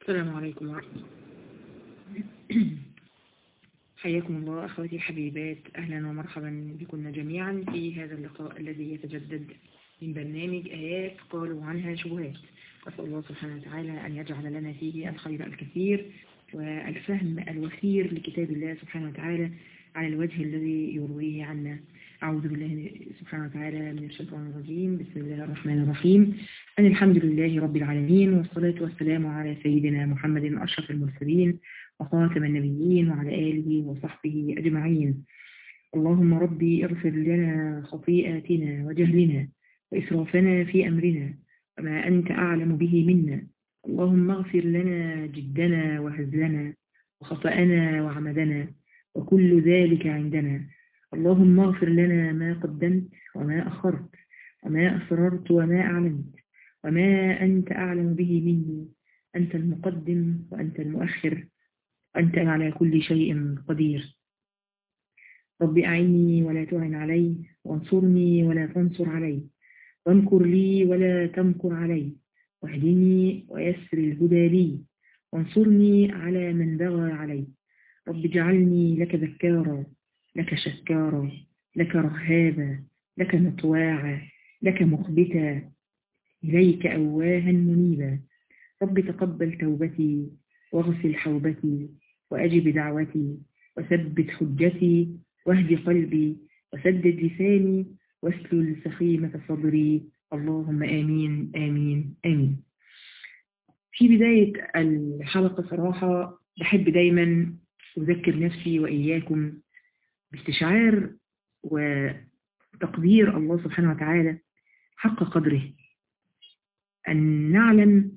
السلام عليكم ورحمة الله حياكم الله أخواتي الحبيبات أهلا ومرحبا بكم جميعا في هذا اللقاء الذي يتجدد من برنامج آيات قالوا عنها شبهات أسأل الله سبحانه وتعالى أن يجعل لنا فيه الخير الكثير والفهم الوفير لكتاب الله سبحانه وتعالى على الوجه الذي يرويه عنا أعوذ بالله سبحانه وتعالى من الشيطان الرجيم بسم الله الرحمن الرحيم أن الحمد لله رب العالمين والصلاة والسلام على سيدنا محمد أشرف المرسلين وخاتم النبيين وعلى آله وصحبه أجمعين اللهم ربي اغفر لنا خطيئاتنا وجهلنا وإسرافنا في أمرنا وما أنت أعلم به منا اللهم اغفر لنا جدنا وهزلنا وخطأنا وعمدنا وكل ذلك عندنا اللهم اغفر لنا ما قدمت وما أخرت وما أسررت وما أعلنت وما أنت أعلم به مني أنت المقدم وأنت المؤخر أنت على كل شيء قدير رب أعني ولا تعن علي وانصرني ولا تنصر علي وامكر لي ولا تمكر علي واهدني ويسر الهدى لي وانصرني على من بغى علي رب اجعلني لك ذكارا لك شكارا لك رهابا لك مطواعا لك مخبتا إليك أواها منيبا رب تقبل توبتي واغسل حوبتي وأجب دعوتي وثبت حجتي واهد قلبي وسدد لساني واسلل سخيمة صدري اللهم آمين آمين آمين في بداية الحلقة صراحة بحب دايما أذكر نفسي وإياكم باستشعار وتقدير الله سبحانه وتعالى حق قدره أن نعلم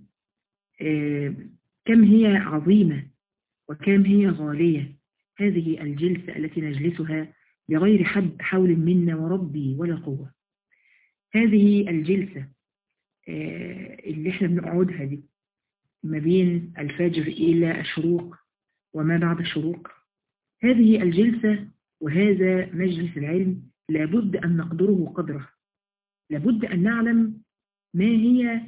كم هي عظيمة وكم هي غالية هذه الجلسة التي نجلسها بغير حد حول منا وربي ولا قوة هذه الجلسة اللي احنا بنقعدها دي ما بين الفجر إلى الشروق وما بعد الشروق هذه الجلسة وهذا مجلس العلم لابد أن نقدره قدره لابد أن نعلم ما هي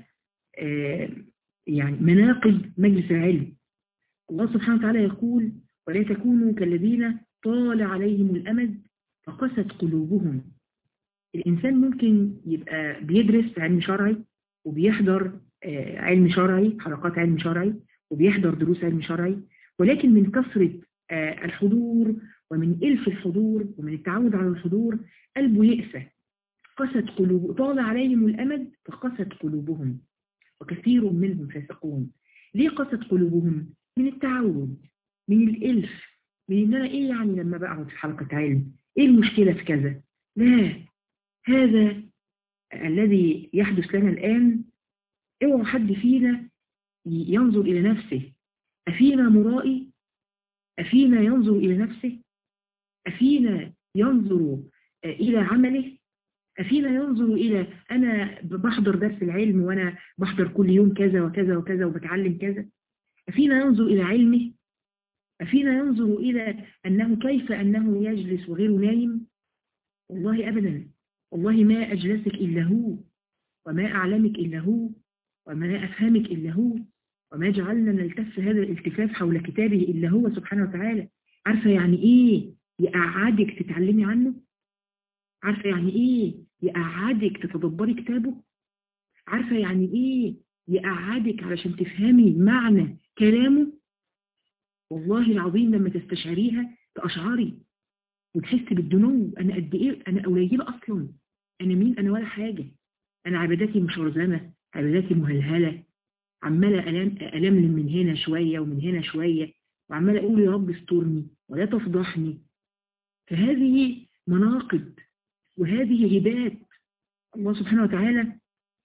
يعني مناقب مجلس العلم الله سبحانه وتعالى يقول ولا تكونوا كالذين طال عليهم الأمد فقست قلوبهم الإنسان ممكن يبقى بيدرس علم شرعي وبيحضر علم شرعي حلقات علم شرعي وبيحضر دروس علم شرعي ولكن من كثرة الحضور ومن إلف الحضور ومن التعود على الحضور قلبه يأسى قست قلوب طال عليهم الأمد فقست قلوبهم وكثير منهم فاسقون ليه قست قلوبهم من التعود من الإلف من إن أنا إيه يعني لما بقعد في حلقة علم إيه المشكلة في كذا لا هذا الذي يحدث لنا الآن اوعى حد فينا ينظر إلى نفسه أفينا مرائي أفينا ينظر إلى نفسه أفينا ينظر إلى عمله أفينا ينظر إلى أنا بحضر درس العلم وأنا بحضر كل يوم كذا وكذا وكذا وبتعلم كذا أفينا ينظر إلى علمه أفينا ينظر إلى أنه كيف أنه يجلس وغيره نايم والله أبدا والله ما أجلسك إلا هو وما أعلمك إلا هو وما أفهمك إلا هو وما جعلنا نلتف هذا الالتفاف حول كتابه إلا هو سبحانه وتعالى عارفة يعني إيه يقعدك تتعلمي عنه عارفة يعني إيه يقعدك تتدبري كتابه عارفة يعني إيه يقعدك علشان تفهمي معنى كلامه والله العظيم لما تستشعريها تأشعري وتحسي بالدنو أنا قد إيه أنا قليلة أصلا أنا مين أنا ولا حاجة أنا عباداتي مشرزمة عباداتي مهلهلة عمالة ألم ألملم من هنا شوية ومن هنا شوية وعمالة أقول يا رب استرني ولا تفضحني فهذه مناقب وهذه هبات الله سبحانه وتعالى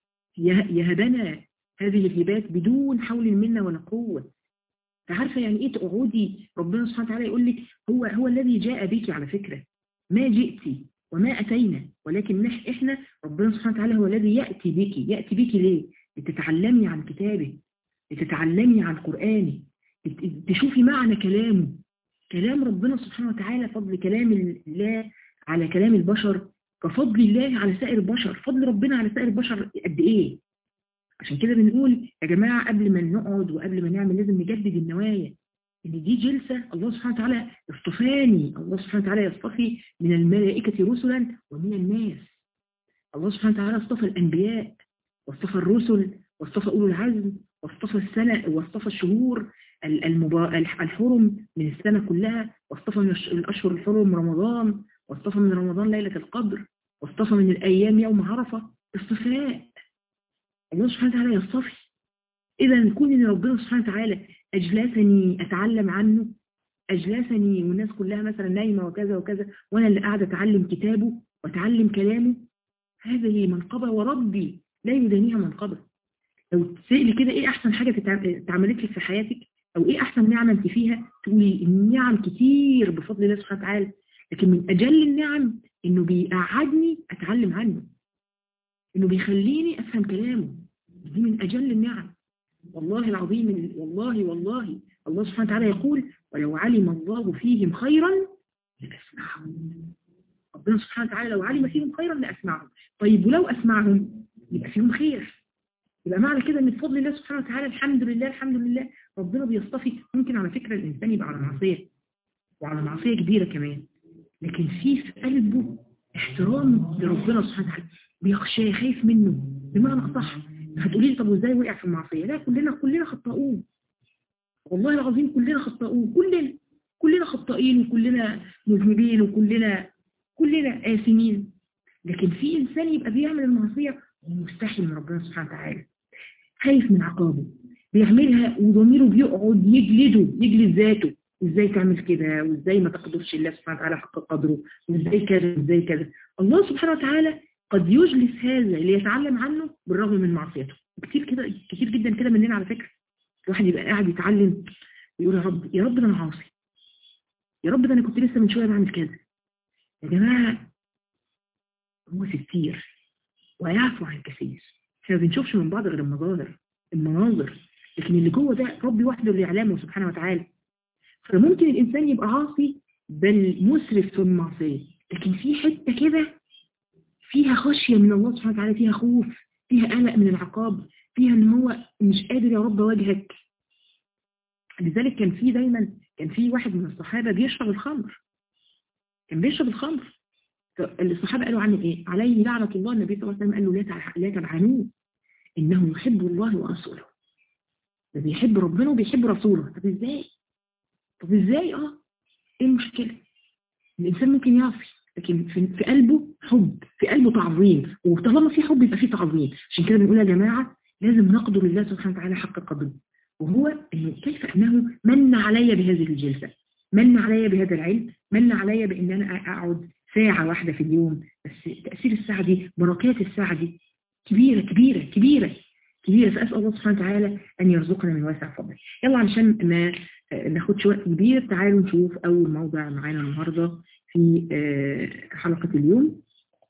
يهبنا هذه الهبات بدون حول منا ولا قوة فعارفة يعني ايه تقعدي ربنا سبحانه وتعالى يقول لك هو هو الذي جاء بك على فكرة ما جئتي وما أتينا ولكن احنا ربنا سبحانه وتعالى هو الذي يأتي بك يأتي بك ليه لتتعلمي عن كتابه لتتعلمي عن قرآنه تشوفي معنى كلامه كلام ربنا سبحانه وتعالى فضل كلام الله على كلام البشر كفضل الله على سائر البشر فضل ربنا على سائر البشر قد ايه عشان كده بنقول يا جماعة قبل ما نقعد وقبل ما نعمل لازم نجدد النوايا ان دي جلسة الله سبحانه وتعالى اصطفاني الله سبحانه وتعالى يصطفي من الملائكة رسلا ومن الناس الله سبحانه وتعالى اصطفى الأنبياء واصطفى الرسل واصطفى أولو العزم واصطفى السنة واصطفى الشهور المبا... الحرم من السنة كلها واصطفى من الأشهر الحرم رمضان واصطفى من رمضان ليلة القدر واصطفى من الأيام يوم عرفة اصطفاء الله سبحانه وتعالى يصطفي إذا كون إن ربنا سبحانه وتعالى أجلسني أتعلم عنه أجلسني والناس كلها مثلا نايمة وكذا وكذا وأنا اللي قاعدة أتعلم كتابه وأتعلم كلامه هذه منقبة وربي لا يدانيها منقبة لو تسألي كده إيه أحسن حاجة اتعملت لك في حياتك أو إيه أحسن نعمة أنت فيها تقولي النعم كتير بفضل الله سبحانه وتعالى لكن من أجل النعم إنه بيقعدني أتعلم عنه إنه بيخليني أفهم كلامه دي من أجل النعم والله العظيم والله والله الله سبحانه وتعالى يقول ولو علم الله فيهم خيرا لأسمعهم ربنا سبحانه وتعالى لو علم فيهم خيرا لأسمعهم طيب ولو أسمعهم يبقى فيهم خير يبقى معنى كده ان بفضل الله سبحانه وتعالى الحمد لله الحمد لله ربنا بيصطفي ممكن على فكرة الإنسان يبقى على معصية وعلى معصية كبيرة كمان لكن في في قلبه احترام لربنا سبحانه وتعالى بيخشاه خايف منه بمعنى أصح هتقولي لي طب وازاي وقع في المعصية لا كلنا كلنا خطاؤون والله العظيم كلنا خطاؤون كلنا كلنا خطائين وكلنا مذنبين وكلنا كلنا آثمين لكن في إنسان يبقى بيعمل المعصية ومستحي من ربنا سبحانه وتعالى خايف من عقابه بيعملها وضميره بيقعد يجلده يجلد ذاته ازاي تعمل كده وازاي ما تقدرش الله سبحانه وتعالى حق قدره وازاي كذا وازاي كذا الله سبحانه وتعالى قد يجلس هذا ليتعلم عنه بالرغم من معصيته كتير كده كتير جدا كده مننا على فكرة الواحد يبقى قاعد يتعلم ويقول يا رب يا رب ده انا عاصي يا رب ده انا كنت لسه من شويه بعمل كذا يا جماعه هو ستير ويعفو عن كثير احنا ما بنشوفش من بعض غير المظاهر المناظر لكن اللي جوه ده ربي وحده اللي يعلمه سبحانه وتعالى فممكن الانسان يبقى عاصي بل مسرف في المعصيه لكن في حته كده فيها خشيه من الله سبحانه وتعالى فيها خوف فيها قلق من العقاب فيها ان هو مش قادر يا رب واجهك لذلك كان في دايما كان في واحد من الصحابة بيشرب الخمر كان بيشرب الخمر الصحابة قالوا عنه ايه عليه لعنة الله النبي صلى الله عليه وسلم قال له لا تلعنوه انه يحب الله ورسوله ده بيحب ربنا وبيحب رسوله طب ازاي طب ازاي اه ايه المشكلة الانسان ممكن يعصي لكن في, في قلبه حب في قلبه تعظيم وطالما في حب يبقى في تعظيم عشان كده بنقول يا جماعة لازم نقدر الله سبحانه وتعالى حق قدره وهو انه كيف انه من علي بهذه الجلسة من علي بهذا العلم من علي بان انا اقعد ساعة واحدة في اليوم بس تأثير الساعة دي بركات الساعة دي كبيرة كبيرة كبيرة كبيرة فأسأل الله سبحانه وتعالى أن يرزقنا من واسع فضله يلا علشان ما ناخدش وقت كبير تعالوا نشوف أول موضع معانا النهاردة في حلقة اليوم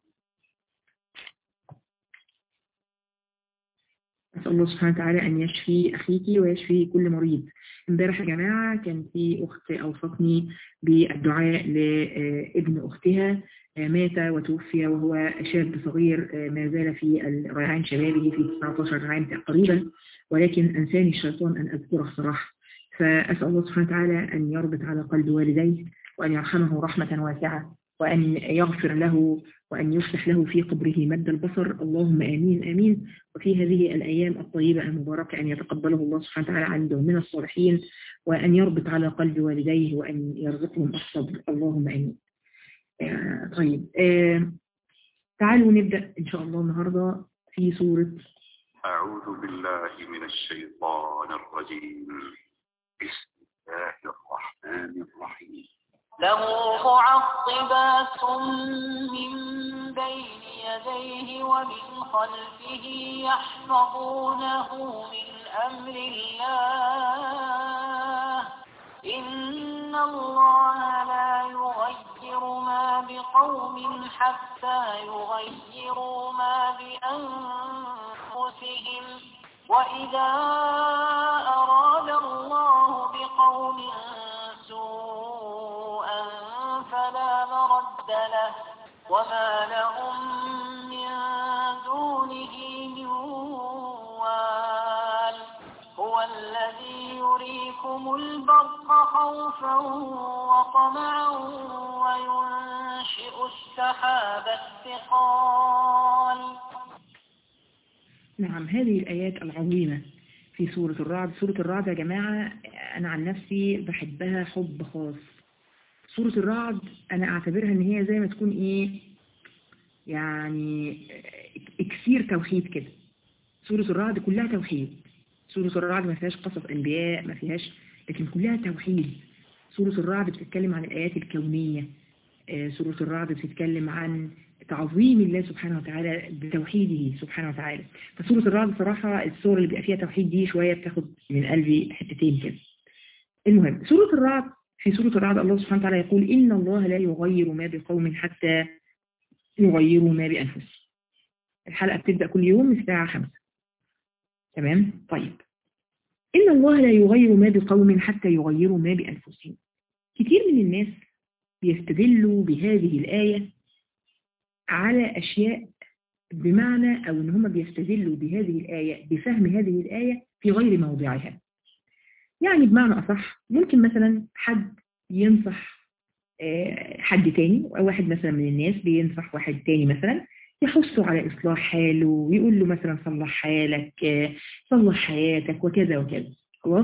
أسأل الله سبحانه وتعالى أن يشفي أخيك ويشفي كل مريض امبارح يا جماعة كان في أخت أوصتني بالدعاء لابن أختها مات وتوفي وهو شاب صغير ما زال في ريعان شبابه في 19 عام تقريبا ولكن أنساني الشيطان أن أذكره صراحة فأسأل الله سبحانه وتعالى أن يربط على قلب والديه وأن يرحمه رحمة واسعة وأن يغفر له وأن يصلح له في قبره مد البصر اللهم آمين آمين وفي هذه الأيام الطيبة المباركة أن يتقبله الله سبحانه وتعالى عنده من الصالحين وأن يربط على قلب والديه وأن يرزقهم الصبر اللهم آمين آه طيب آه تعالوا نبدأ إن شاء الله النهاردة في سورة أعوذ بالله من الشيطان الرجيم بسم الله الرحمن الرحيم له معقبات من بين يديه ومن خلفه يحفظونه من أمر الله إن الله لا يغير ما بقوم حتى يغيروا ما بأنفسهم وإذا أراد الله بقوم سوءا فلا مرد له وما لهم من دونه من عليكم البرق خوفا وطمعا وينشئ السحاب الثقال نعم هذه الآيات العظيمة في سورة الرعد سورة الرعد يا جماعة أنا عن نفسي بحبها حب خاص سورة الرعد أنا أعتبرها إن هي زي ما تكون إيه يعني اكسير توحيد كده سورة الرعد كلها توحيد سورة الرعد ما فيهاش قصص أنبياء ما فيهاش لكن كلها توحيد سورة الرعد بتتكلم عن الآيات الكونية آه، سورة الرعد بتتكلم عن تعظيم الله سبحانه وتعالى بتوحيده سبحانه وتعالى فسورة الرعد صراحة السور اللي بيبقى فيها توحيد دي شوية بتاخد من قلبي حتتين كده المهم سورة الرعد في سورة الرعد الله سبحانه وتعالى يقول إن الله لا يغير ما بقوم حتى يغيروا ما بأنفسهم الحلقة بتبدأ كل يوم الساعة خمسة تمام طيب إن الله لا يغير ما بقوم حتى يغيروا ما بأنفسهم كتير من الناس بيستدلوا بهذه الآية على أشياء بمعنى أو إن هم بيستدلوا بهذه الآية بفهم هذه الآية في غير موضعها يعني بمعنى أصح ممكن مثلا حد ينصح آه، حد تاني أو واحد مثلا من الناس بينصح واحد تاني مثلا يحثه على إصلاح حاله ويقول له مثلا صلح حالك آه، صلح حياتك وكذا وكذا خلاص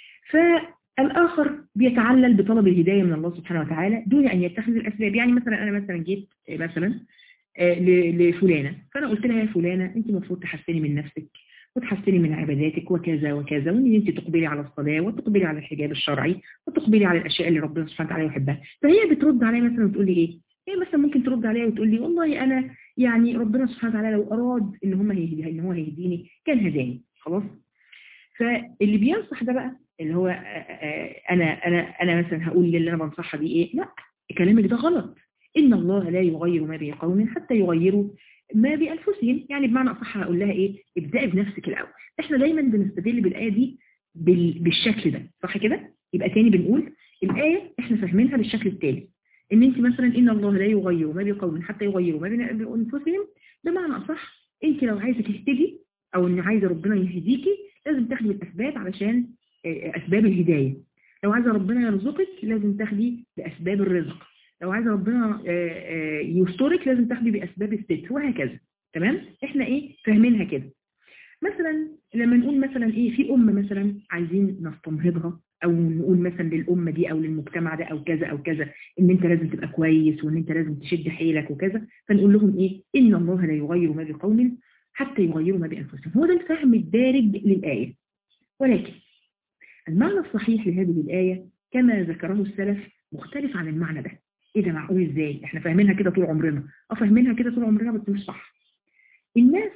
فالآخر بيتعلل بطلب الهداية من الله سبحانه وتعالى دون أن يتخذ الأسباب يعني مثلا أنا مثلا جيت آه، مثلا آه، ل- لفلانة فأنا قلت لها يا فلانة أنت المفروض تحسني من نفسك وتحسني من عباداتك وكذا وكذا وان انت تقبلي على الصلاة وتقبلي على الحجاب الشرعي وتقبلي على الاشياء اللي ربنا سبحانه وتعالى يحبها فهي بترد عليا مثلا وتقول لي ايه هي مثلا ممكن ترد عليا وتقول لي والله انا يعني ربنا سبحانه وتعالى لو اراد ان هم هيهدي ان هو هيهديني كان هداني خلاص فاللي بينصح ده بقى اللي هو آه، آه، انا انا انا مثلا هقول للي انا بنصحها دي ايه لا كلامك ده غلط ان الله لا يغير ما بقوم حتى يغيروا ما بانفسهم يعني بمعنى اصح هقول لها ايه ابدأي بنفسك الاول احنا دايما بنستدل بالايه دي بال- بالشكل ده صح كده يبقى تاني بنقول الايه احنا فاهمينها بالشكل التالي ان انت مثلا ان الله لا يغير ما بقوم حتى يغيروا ما بين- بانفسهم بمعنى اصح انت لو عايزه تهتدي او ان عايزه ربنا يهديكي لازم تاخدي الاسباب علشان آه، اسباب الهدايه لو عايزه ربنا يرزقك لازم تاخدي باسباب الرزق لو عايزه ربنا آه، آه، يسترك لازم تاخدي باسباب الستر وهكذا تمام احنا ايه فاهمينها كده مثلا لما نقول مثلا ايه في أمة مثلا عايزين نستنهضها او نقول مثلا للأمة دي او للمجتمع ده او كذا او كذا ان انت لازم تبقى كويس وان انت لازم تشد حيلك وكذا فنقول لهم ايه ان الله لا يغير ما بقوم حتى يغيروا ما بأنفسهم هو ده الفهم الدارج للآية ولكن المعنى الصحيح لهذه الآية كما ذكره السلف مختلف عن المعنى ده ايه ده معقول ازاي احنا فاهمينها كده طول عمرنا اه فاهمينها كده طول عمرنا بس مش صح الناس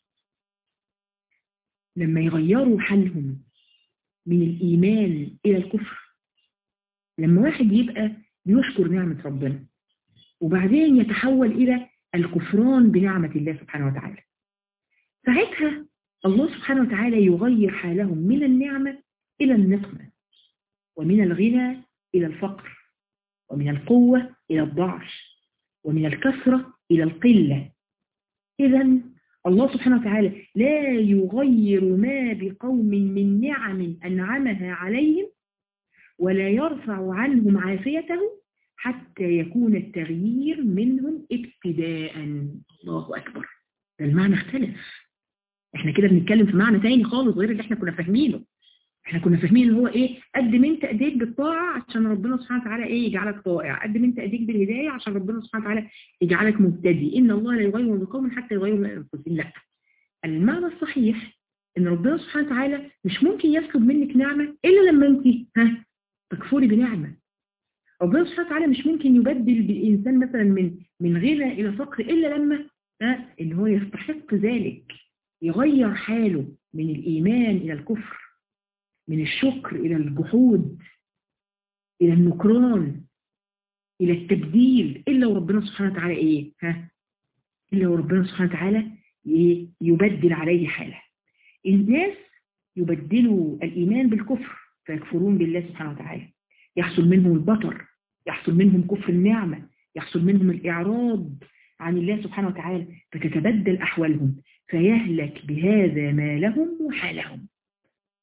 لما يغيروا حالهم من الإيمان إلى الكفر لما واحد يبقى بيشكر نعمة ربنا وبعدين يتحول إلى الكفران بنعمة الله سبحانه وتعالى ساعتها الله سبحانه وتعالى يغير حالهم من النعمة إلى النقمة ومن الغنى إلى الفقر ومن القوة إلى الضعف ومن الكثرة إلى القلة إذا الله سبحانه وتعالى لا يغير ما بقوم من نعم أنعمها عليهم ولا يرفع عنهم عافيته حتى يكون التغيير منهم ابتداء الله أكبر ده المعنى اختلف احنا كده بنتكلم في معنى تاني خالص غير اللي احنا كنا فاهمينه احنا كنا فاهمين اللي هو ايه قدم انت ايديك بالطاعة عشان ربنا سبحانه وتعالى ايه يجعلك طائع قدم انت ايديك بالهداية عشان ربنا سبحانه وتعالى يجعلك مبتدي ان الله لا يغير بقوم حتى يغيروا من انفسهم لا المعنى الصحيح ان ربنا سبحانه وتعالى مش ممكن يسلب منك نعمة الا لما انت ها تكفري بنعمة ربنا سبحانه وتعالى مش ممكن يبدل بالانسان مثلا من من غنى الى فقر الا لما ها ان هو يستحق ذلك يغير حاله من الايمان الى الكفر من الشكر إلى الجحود إلى النكران إلى التبديل إلا وربنا سبحانه وتعالى إيه ها إلا وربنا سبحانه وتعالى إيه؟ يبدل عليه حاله الناس يبدلوا الإيمان بالكفر فيكفرون بالله سبحانه وتعالى يحصل منهم البطر يحصل منهم كفر النعمة يحصل منهم الإعراض عن الله سبحانه وتعالى فتتبدل أحوالهم فيهلك بهذا ما لهم وحالهم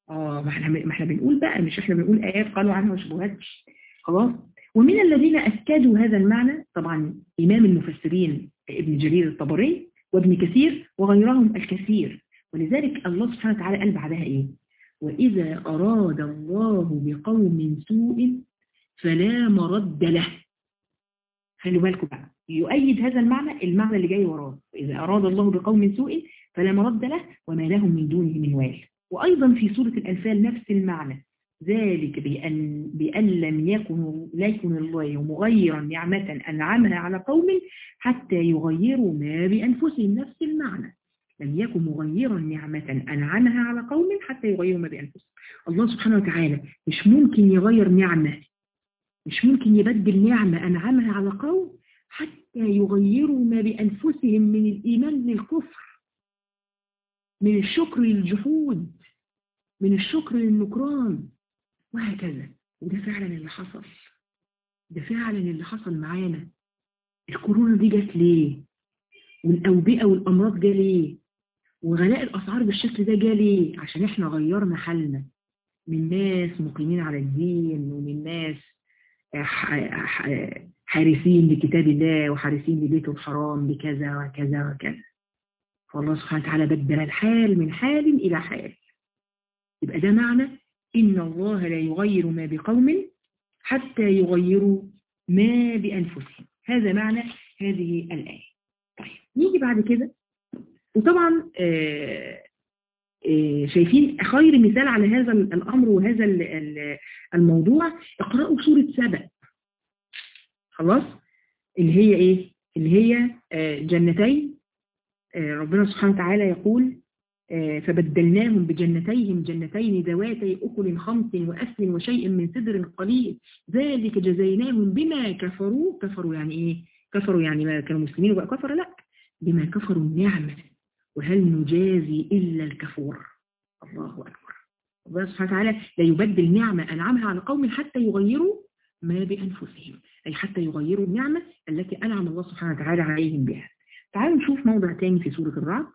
اه ما احنا ما احنا بنقول بقى مش احنا بنقول ايات قالوا عنها وشبهات خلاص ومن الذين اكدوا هذا المعنى طبعا امام المفسرين ابن جرير الطبري وابن كثير وغيرهم الكثير ولذلك الله سبحانه وتعالى قال بعدها ايه واذا اراد الله بقوم سوء فلا مرد له خلوا بالكم بقى يؤيد هذا المعنى المعنى اللي جاي وراه إذا أراد الله بقوم سوء فلا مرد له وما لهم من دونه من وال وأيضا في سورة الأنفال نفس المعنى ذلك بأن, بأن لم يكن لا يكن الله مغيرا نعمة أنعمها على قوم حتى يغيروا ما بأنفسهم نفس المعنى لم يكن مغيرا نعمة أنعمها على قوم حتى يغيروا ما بأنفسهم الله سبحانه وتعالى مش ممكن يغير نعمة مش ممكن يبدل نعمة أنعمها على قوم حتى يغيروا ما بأنفسهم من الإيمان للكفر من الشكر للجحود من الشكر للنكران وهكذا وده فعلا اللي حصل ده فعلا اللي حصل معانا الكورونا دي جت ليه والأوبئة والأمراض جا ليه وغلاء الأسعار بالشكل ده جا ليه عشان احنا غيرنا حالنا من ناس مقيمين على الدين ومن ناس حارسين لكتاب الله وحارسين لبيته الحرام بكذا وكذا وكذا فالله سبحانه وتعالى بدل الحال من حال إلى حال يبقى ده معنى إن الله لا يغير ما بقوم حتى يغيروا ما بأنفسهم هذا معنى هذه الآية طيب نيجي بعد كده وطبعا آه شايفين خير مثال على هذا الأمر وهذا الموضوع اقرأوا سورة سبأ خلاص اللي هي ايه اللي هي جنتين ربنا سبحانه وتعالى يقول فبدلناهم بجنتيهم جنتين ذواتي أكل خمس وأسل وشيء من سدر قليل ذلك جزيناهم بما كفروا كفروا يعني ايه كفروا يعني ما كانوا مسلمين وبقى كفر لا بما كفروا النعمة وهل نجازي إلا الكفور الله أكبر الله سبحانه وتعالى لا يبدل نعمة أنعمها على قوم حتى يغيروا ما بأنفسهم أي حتى يغيروا النعمة التي أنعم الله سبحانه وتعالى عليهم بها تعالوا نشوف موضع تاني في سورة الرعد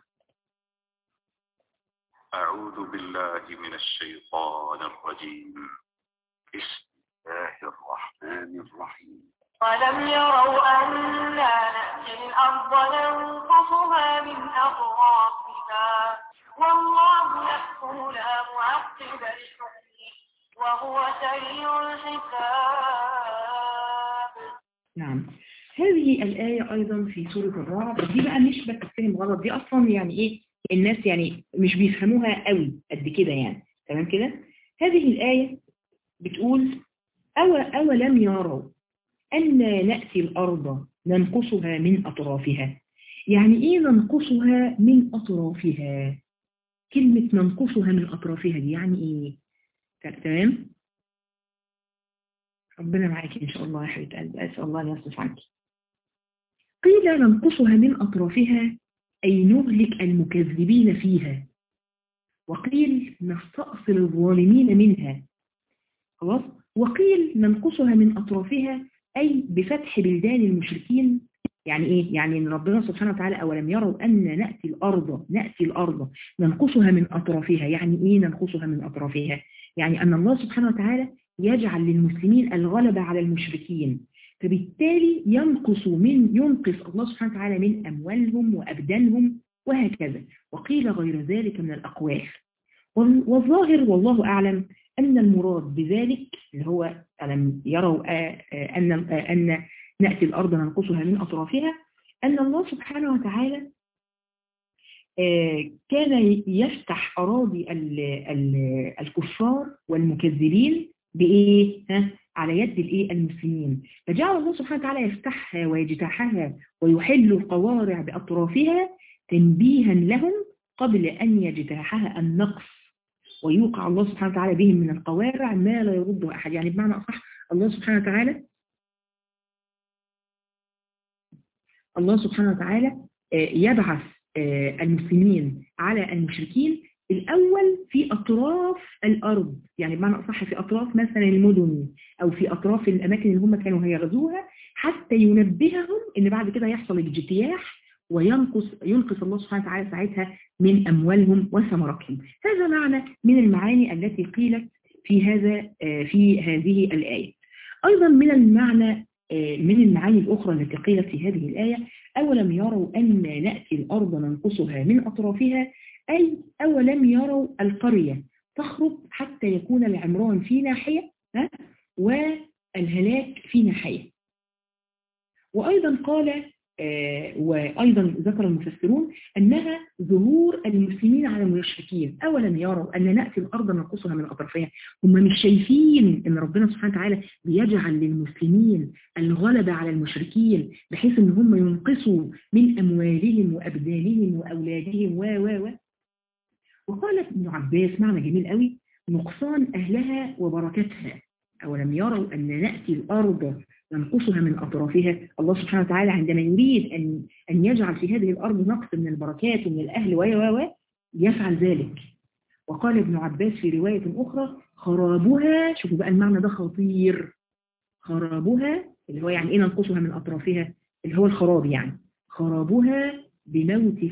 أعوذ بالله من الشيطان الرجيم بسم الله الرحمن الرحيم ولم يروا أنا نأتي الأرض ننقصها من أطرافها والله يحكم لا معقب لحكمه وهو سريع الحساب نعم هذه الآية أيضا في سورة الرعد دي بقى مش بتفهم غلط دي أصلا يعني إيه الناس يعني مش بيفهموها قوي قد كده يعني تمام كده هذه الآية بتقول أو أولم يروا أن نأتي الأرض ننقصها من أطرافها يعني إيه ننقصها من أطرافها كلمة ننقصها من أطرافها دي يعني إيه تمام ربنا معاك إن شاء الله يا حبيبة قلبي أسأل الله أن يصرف عنك قيل ننقصها من أطرافها أي نهلك المكذبين فيها وقيل نستأصل الظالمين منها خلاص وقيل ننقصها من أطرافها أي بفتح بلدان المشركين يعني إيه؟ يعني إن ربنا سبحانه وتعالى أولم يروا أن نأتي الأرض نأتي الأرض ننقصها من أطرافها يعني إيه ننقصها من أطرافها يعني أن الله سبحانه وتعالى يجعل للمسلمين الغلبة على المشركين فبالتالي ينقص من ينقص الله سبحانه وتعالى من أموالهم وأبدانهم وهكذا وقيل غير ذلك من الأقوال والظاهر والله أعلم أن المراد بذلك اللي هو ألم يروا أن, أن نأتي الأرض ننقصها من أطرافها أن الله سبحانه وتعالى كان يفتح أراضي الكفار والمكذبين بإيه؟ على يد الإيه؟ المسلمين فجعل الله سبحانه وتعالى يفتحها ويجتاحها ويحل القوارع بأطرافها تنبيها لهم قبل أن يجتاحها النقص ويوقع الله سبحانه وتعالى بهم من القوارع ما لا يرده أحد يعني بمعنى أصح الله سبحانه وتعالى الله سبحانه وتعالى يبعث المسلمين على المشركين الأول في أطراف الأرض يعني بمعنى أصح في أطراف مثلا المدن أو في أطراف الأماكن اللي هم كانوا هيغزوها حتى ينبههم إن بعد كده يحصل اجتياح وينقص ينقص الله سبحانه وتعالى ساعتها من أموالهم وثمراتهم هذا معنى من المعاني التي قيلت في هذا في هذه الآية أيضا من المعنى من المعاني الأخرى التي قيلت في هذه الآية أولم يروا أن نأتي الأرض ننقصها من أطرافها أي أولم يروا القرية تخرب حتى يكون العمران في ناحية والهلاك في ناحية وأيضا قال آه وأيضا ذكر المفسرون أنها ظهور المسلمين على المشركين أولم يروا أن نأتي الأرض ننقصها من أطرافها هم مش شايفين أن ربنا سبحانه وتعالى بيجعل للمسلمين الغلبة على المشركين بحيث أن هم ينقصوا من أموالهم وأبدانهم وأولادهم و و و وقال ابن عباس معنى جميل قوي نقصان أهلها وبركتها أولم يروا أن نأتي الأرض ننقصها من أطرافها الله سبحانه وتعالى عندما يريد أن, أن يجعل في هذه الأرض نقص من البركات ومن الأهل و و يفعل ذلك وقال ابن عباس في رواية أخرى خرابها شوفوا بقى المعنى ده خطير خرابها اللي هو يعني إيه ننقصها من أطرافها اللي هو الخراب يعني خرابها بموت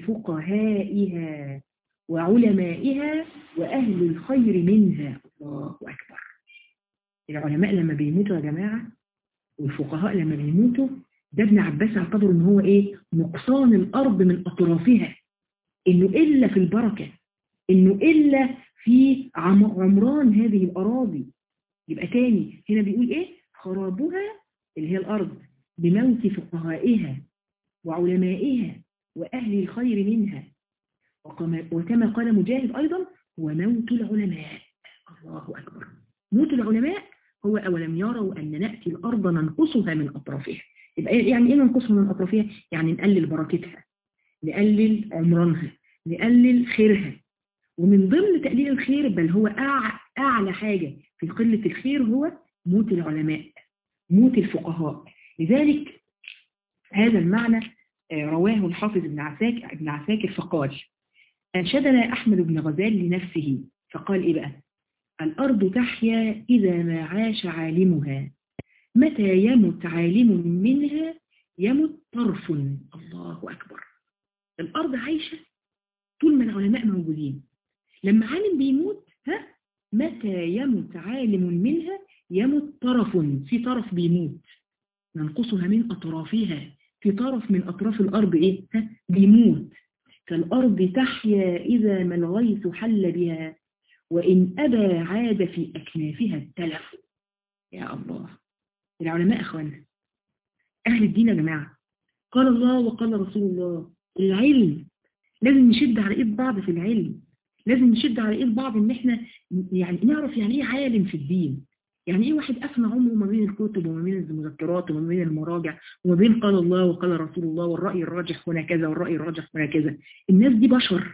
فقهائها وعلمائها وأهل الخير منها الله أكبر العلماء لما بيموتوا يا جماعة والفقهاء لما بيموتوا ده ابن عباس اعتبر ان هو ايه نقصان الارض من اطرافها انه الا في البركة انه الا في عمران هذه الاراضي يبقى تاني هنا بيقول ايه خرابها اللي هي الارض بموت فقهائها وعلمائها واهل الخير منها وكما قال مجاهد ايضا وموت العلماء الله اكبر موت العلماء هو أولم يروا أن نأتي الأرض ننقصها من أطرافها يبقى يعني إيه ننقصها من أطرافها؟ يعني نقلل بركتها نقلل عمرانها نقلل خيرها ومن ضمن تقليل الخير بل هو أعلى حاجة في قلة الخير هو موت العلماء موت الفقهاء لذلك هذا المعنى رواه الحافظ ابن عساكر, ابن عساكر فقال أنشدنا أحمد بن غزال لنفسه فقال إيه بقى الأرض تحيا إذا ما عاش عالمها متى يمت عالم منها يمت طرف الله أكبر الأرض عايشة طول ما العلماء موجودين لما عالم بيموت ها متى يمت عالم منها يمت طرف في طرف بيموت ننقصها من أطرافها في طرف من أطراف الأرض إيه ها بيموت كالأرض تحيا إذا ما الغيث حل بها وإن أبى عاد في أكنافها التلف يا الله العلماء أخوانا أهل الدين يا جماعة قال الله وقال رسول الله العلم لازم نشد على إيد بعض في العلم لازم نشد على إيد بعض إن إحنا يعني نعرف يعني إيه عالم في الدين يعني إيه واحد أفنى عمره ما بين الكتب وما بين المذكرات وما بين المراجع وما بين قال الله وقال رسول الله والرأي الراجح هنا كذا والرأي الراجح هنا كذا الناس دي بشر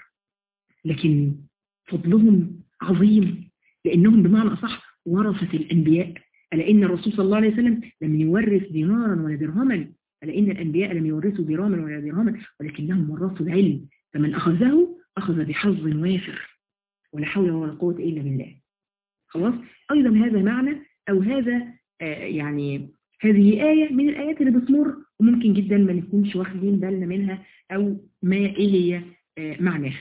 لكن فضلهم عظيم لأنهم بمعنى أصح ورثة الأنبياء ألا إن الرسول صلى الله عليه وسلم لم يورث دينارا ولا درهما ألا إن الأنبياء لم يورثوا دراما ولا درهما ولكنهم ورثوا العلم فمن أخذه أخذ بحظ وافر ولا حول ولا قوة إلا بالله خلاص أيضا هذا معنى أو هذا آه يعني هذه آية من الآيات اللي بتمر وممكن جدا ما نكونش واخدين بالنا منها أو ما إيه هي آه معناها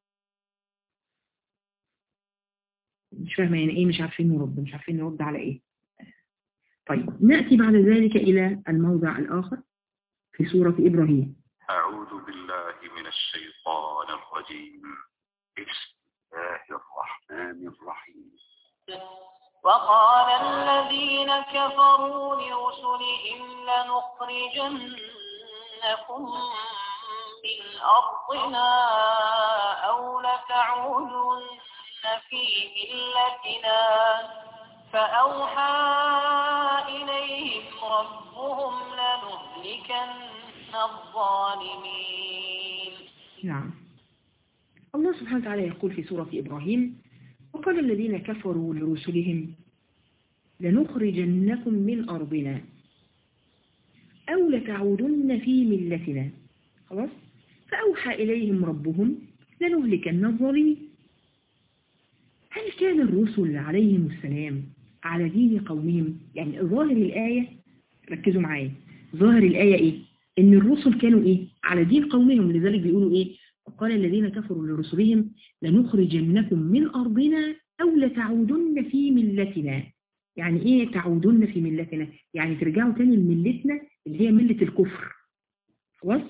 مش فاهمة يعني ايه مش عارفين نرد مش عارفين نرد على ايه طيب نأتي بعد ذلك إلى الموضع الآخر في سورة إبراهيم أعوذ بالله من الشيطان الرجيم بسم الله الرحمن الرحيم وقال الذين كفروا لرسلهم لنخرجنكم من أرضنا أو لتعودن في ملتنا فأوحى إليهم ربهم لنهلكن الظالمين نعم الله سبحانه وتعالى يقول في سورة إبراهيم وقال الذين كفروا لرسلهم لنخرجنكم من أرضنا أو لتعودن في ملتنا خلاص فأوحى إليهم ربهم لنهلكن الظالمين هل كان الرسل عليهم السلام على دين قومهم يعني ظاهر الآية ركزوا معايا ظاهر الآية إيه ان الرسل كانوا ايه على دين قومهم لذلك بيقولوا ايه وقال الذين كفروا لرسلهم لنخرجنكم من ارضنا او لتعودن في ملتنا يعني ايه تعودن في ملتنا يعني ترجعوا تاني لملتنا اللي هي ملة الكفر خلاص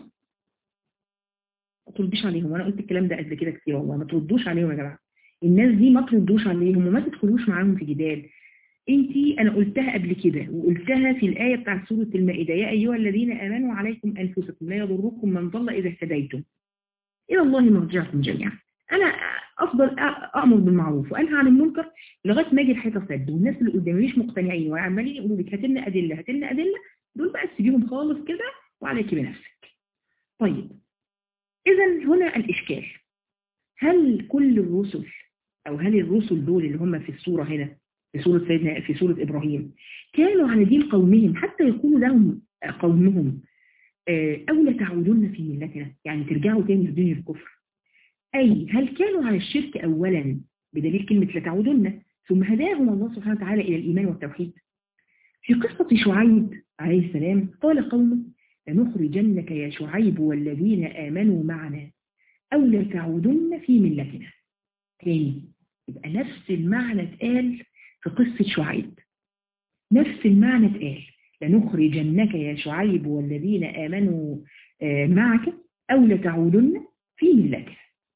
ما تردوش عليهم وانا قلت الكلام ده قبل كده كتير والله ما تردوش عليهم يا جماعه الناس دي ما تردوش عليهم وما تدخلوش معاهم في جدال انتي انا قلتها قبل كده وقلتها في الآية بتاع سورة المائدة يا أيها الذين آمنوا عليكم أنفسكم لا يضركم من ضل إذا اهتديتم إلى الله مرجعكم جميعا أنا أفضل أأمر بالمعروف وأنهى عن المنكر لغاية ما أجي الحيطة سد والناس اللي قدامي مش مقتنعين وعمالين يقولوا لك هات لنا أدلة هات لنا أدلة دول بقى تسيبيهم خالص كده وعليك بنفسك طيب إذا هنا الإشكال هل كل الرسل أو هل الرسل دول اللي هم في الصورة هنا في سورة سيدنا في سورة إبراهيم كانوا على دين قومهم حتى يقولوا لهم قومهم أو لا تعودون في ملتنا يعني ترجعوا تاني في دين الكفر أي هل كانوا على الشرك أولا بدليل كلمة لا تعودن ثم هداهم الله سبحانه وتعالى إلى الإيمان والتوحيد في قصة شعيب عليه السلام قال قومه لنخرجنك يا شعيب والذين آمنوا معنا أو لا تعودن في ملتنا تاني يبقى نفس المعنى اتقال في قصة شعيب نفس المعنى اتقال لنخرجنك يا شعيب والذين آمنوا معك أو لتعودن في ملتنا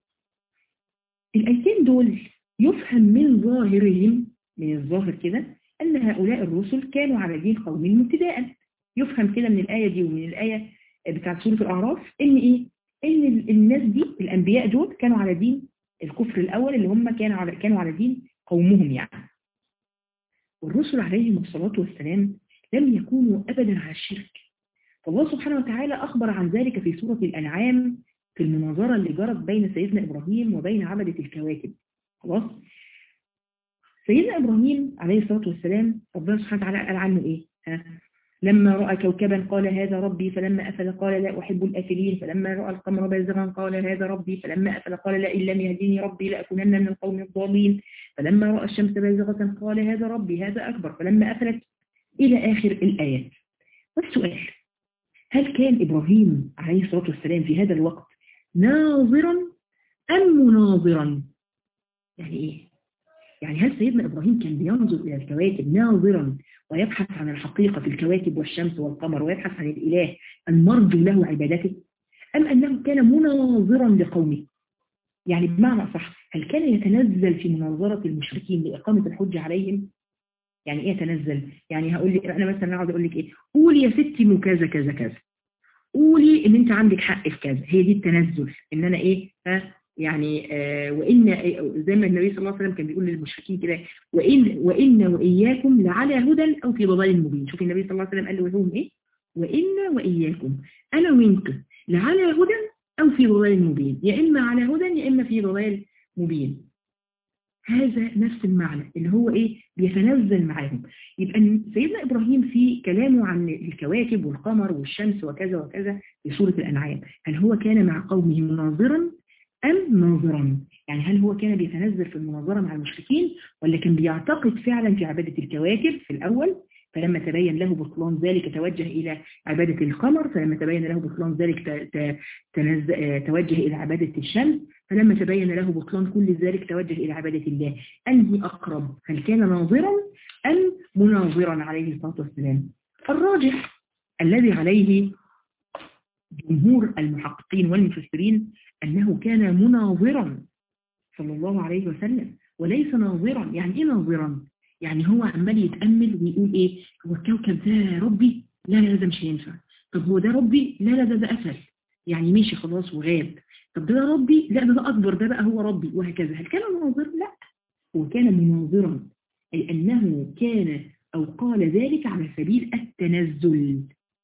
الآيتين دول يفهم من ظاهرهم من الظاهر كده أن هؤلاء الرسل كانوا على دين قومهم ابتداء يفهم كده من الآية دي ومن الآية بتاعت سورة الأعراف إن إيه؟ إن الناس دي الأنبياء دول كانوا على دين الكفر الأول اللي هم كانوا على كانوا على دين قومهم يعني والرسل عليهم الصلاة والسلام لم يكونوا أبدا على الشرك فالله سبحانه وتعالى أخبر عن ذلك في سورة الأنعام في المناظرة اللي جرت بين سيدنا إبراهيم وبين عبدة الكواكب خلاص سيدنا إبراهيم عليه الصلاة والسلام ربنا سبحانه وتعالى قال عنه إيه ها؟ لما رأى كوكبا قال هذا ربي فلما أفل قال لا أحب الآفلين فلما رأى القمر بازغا قال هذا ربي فلما أفل قال لا إن لم يهديني ربي لأكونن من القوم الضالين فلما رأى الشمس بازغة قال هذا ربي هذا أكبر فلما أفلت إلى آخر الآيات والسؤال هل كان إبراهيم عليه الصلاة والسلام في هذا الوقت ناظرا أم مناظرا يعني إيه يعني هل سيدنا إبراهيم كان بينظر إلى الكواكب ناظرا ويبحث عن الحقيقة في الكواكب والشمس والقمر ويبحث عن الإله المرجو له عبادته أم أنه كان مناظرا لقومه يعني بمعنى صح هل كان يتنزل في مناظرة المشركين لإقامة الحجة عليهم يعني إيه يتنزل يعني هقول لي أنا مثلا أقعد أقول لك إيه قولي يا ستي إنه كذا كذا كذا قولي إن أنت عندك حق في كذا هي دي التنزل إن أنا إيه ها يعني آه وإن زي ما النبي صلى الله عليه وسلم كان بيقول للمشركين كده وإن وإن وإياكم لعلى هدى أو في ضلال مبين شوف النبي صلى الله عليه وسلم قال لهم إيه وإن وإياكم أنا وإنتم لعلى هدى أو في ضلال مبين يا إما على هدى يا إما في ضلال مبين هذا نفس المعنى اللي هو إيه بيتنزل معاهم يبقى سيدنا إبراهيم في كلامه عن الكواكب والقمر والشمس وكذا وكذا في سورة الأنعام هل هو كان مع قومه مناظرا أم ناظرا يعني هل هو كان بيتنزل في المناظرة مع المشركين ولا كان بيعتقد فعلا في عبادة الكواكب في الأول فلما تبين له بطلان ذلك توجه إلى عبادة القمر فلما تبين له بطلان ذلك توجه إلى عبادة الشمس فلما تبين له بطلان كل ذلك توجه إلى عبادة الله أنهي أقرب هل كان ناظرا أم مناظرا عليه الصلاة والسلام الراجح الذي عليه جمهور المحققين والمفسرين أنه كان مناظرا صلى الله عليه وسلم وليس ناظرا يعني إيه ناظرا يعني هو عمال يتأمل ويقول إيه هو الكوكب ده ربي لا لا ده مش هينفع طب هو ده ربي لا لا ده ده أسل يعني مشي خلاص وغاب طب ده, ده ربي لا ده ده أكبر ده بقى هو ربي وهكذا هل كان مناظرا لا هو كان مناظرا أي أنه كان أو قال ذلك على سبيل التنزل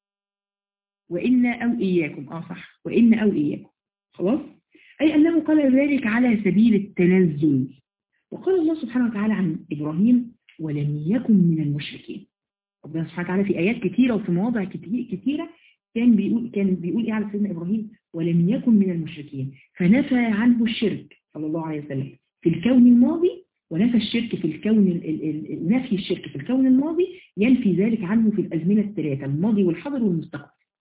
وإن أو إياكم آه صح وإن أو إياكم خلاص أي أنه قال ذلك على سبيل التنزل وقال الله سبحانه وتعالى عن إبراهيم ولم يكن من المشركين ربنا سبحانه وتعالى في آيات كثيرة وفي مواضع كثيرة كان بيقول كان بيقول إيه على سيدنا إبراهيم ولم يكن من المشركين فنفى عنه الشرك صلى الله عليه وسلم في الكون الماضي ونفى الشرك في الكون نفي الشرك في الكون الماضي ينفي ذلك عنه في الأزمنة الثلاثة الماضي والحاضر والمستقبل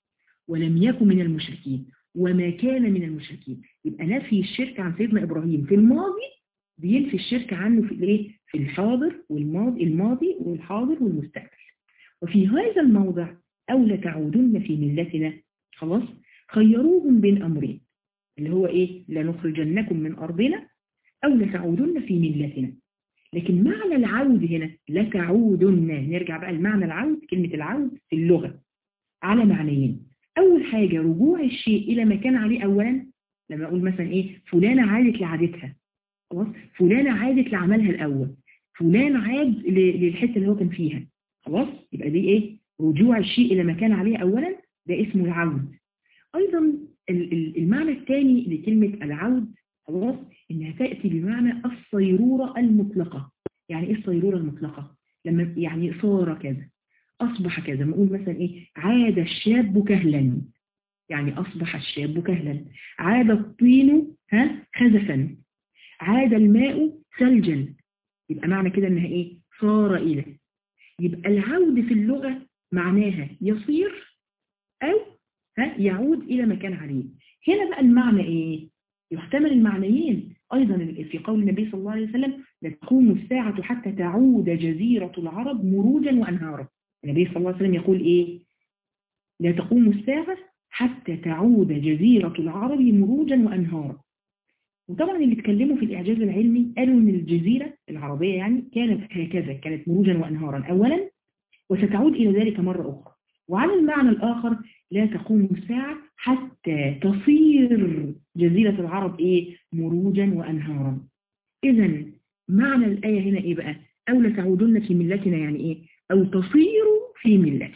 ولم يكن من المشركين وما كان من المشركين يبقى نفي الشرك عن سيدنا إبراهيم في الماضي بينفي الشرك عنه في الايه في الحاضر والماضي الماضي والحاضر والمستقبل وفي هذا الموضع أو لتعودن في ملتنا خلاص خيروهم بين أمرين اللي هو إيه لنخرجنكم من أرضنا أو لتعودن في ملتنا لكن معنى العود هنا لتعودن نرجع بقى لمعنى العود كلمة العود في اللغة على معنيين أول حاجة رجوع الشيء إلى ما كان عليه أولا لما أقول مثلا إيه فلانة عادت لعادتها خلاص فلانة عادت لعملها الأول فلان عاد للحتة اللي هو كان فيها خلاص يبقى دي إيه رجوع الشيء إلى ما كان عليه أولا ده اسمه العود أيضا المعنى الثاني لكلمة العود خلاص إنها تأتي بمعنى الصيرورة المطلقة يعني إيه الصيرورة المطلقة لما يعني صار كذا أصبح كذا نقول مثلا إيه عاد الشاب كهلا يعني أصبح الشاب كهلا عاد الطين ها خزفا عاد الماء ثلجا يبقى معنى كده إنها إيه صار إلى يبقى العود في اللغة معناها يصير أو ها يعود إلى ما كان عليه هنا بقى المعنى إيه يحتمل المعنيين أيضا في قول النبي صلى الله عليه وسلم لتقوم الساعة حتى تعود جزيرة العرب مروجا وأنهارا النبي صلى الله عليه وسلم يقول إيه لا تقوم الساعة حتى تعود جزيرة العرب مروجا وأنهارا وطبعا اللي اتكلموا في الإعجاز العلمي قالوا إن الجزيرة العربية يعني كانت هكذا كانت مروجا وأنهارا أولا وستعود إلى ذلك مرة أخرى وعلى المعنى الآخر لا تقوم الساعة حتى تصير جزيرة العرب إيه مروجا وأنهارا إذا معنى الآية هنا إيه بقى أو لتعودن في ملتنا يعني إيه أو تصيروا في ملتنا